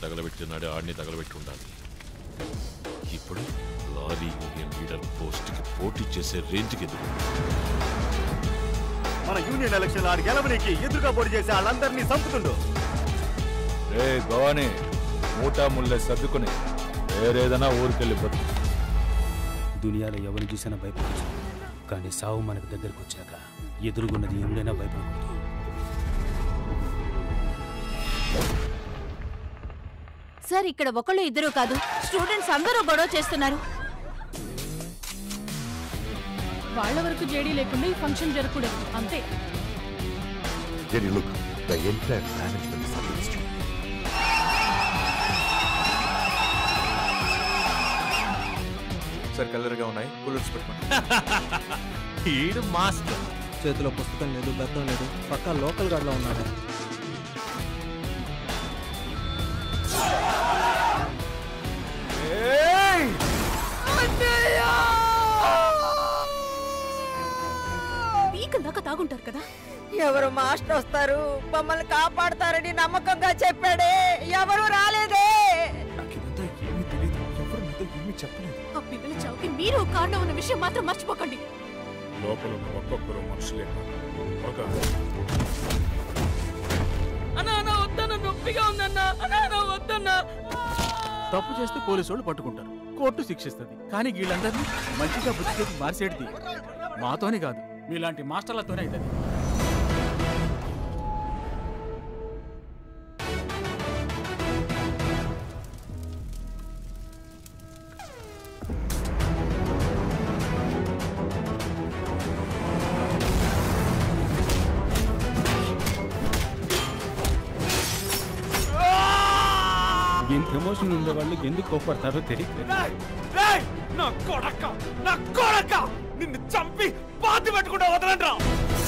తగలబెట్టినాడే ఆడిని తగలబెట్టి ఉండాలి ఇప్పుడు లారీ యూనియన్ లీడర్ పోస్ట్కి పోటీ చేసే రేంజ్కి ఎదుగు మన యూనియన్ ఎలక్షన్ ఆడి గెలవనికి ఎదురుగా పోటీ చేసే వాళ్ళందరినీ చంపుతుండు రే భవానీ మూటా ముల్లె సర్దుకుని వేరేదైనా ఊరికెళ్ళి బతుకు దునియాలో ఎవరిని చూసినా భయపడచ్చు కానీ సావు మనకు దగ్గరకు వచ్చాక ఎదురుగున్నది ఎవరైనా భయపడకూడదు సార్ ఇక్కడ ఒకళ్ళు ఇద్దరు కాదు స్టూడెంట్స్ అందరూ గొడవ చేస్తున్నారు వాళ్ళ వరకు జేడీ లేకుండా ఈ ఫంక్షన్ జరగకూడదు అంతే Jerry, look, the entire management is against you. Sir కలర్గా ఉన్నాయి కూలర్స్ పెట్టుకోండి ఈడు మాస్టర్ చేతిలో పుస్తకం లేదు బెత్తం లేదు పక్కా లోకల్ గార్డ్లో ఉన్నాడు పీకల దాకా తాగుంటారు కదా ఎవరు మాస్టర్ వస్తారు మమ్మల్ని కాపాడతారని నమ్మకంగా చెప్పాడే ఎవరు రాలేదే నాకిదంతా ఏమీ తెలియదు ఎవరు నాతో ఏమీ చెప్పలేదు ఆ పిల్లల చావుకి మీరు ఒక కారణం ఉన్న విషయం మాత్రం మర్చిపోకండి లోపల ఉన్న ఒక్కొక్కరు మనుషులే ఒక అన్నా అన్నా వద్దన్నా నొప్పిగా ఉందన్నా అన్నా అన్నా వద్దన్నా తప్పు చేస్తే పోలీసు వాళ్ళు పట్టుకుంటారు కోర్టు శిక్షిస్తుంది కానీ వీళ్ళందరినీ మంచిగా బుద్ధి చేసి మార్చేటిది మాతోనే కాదు మీలాంటి మాస్టర్లతోనే అవుతుంది ఎంత ఎమోషన్ ఉండే వాళ్ళు ఎందుకు కోపడతారో తెలియదు నా కొడక నా కొడక నిన్ను చంపి పాతి పెట్టుకుంటా వదలంట్రా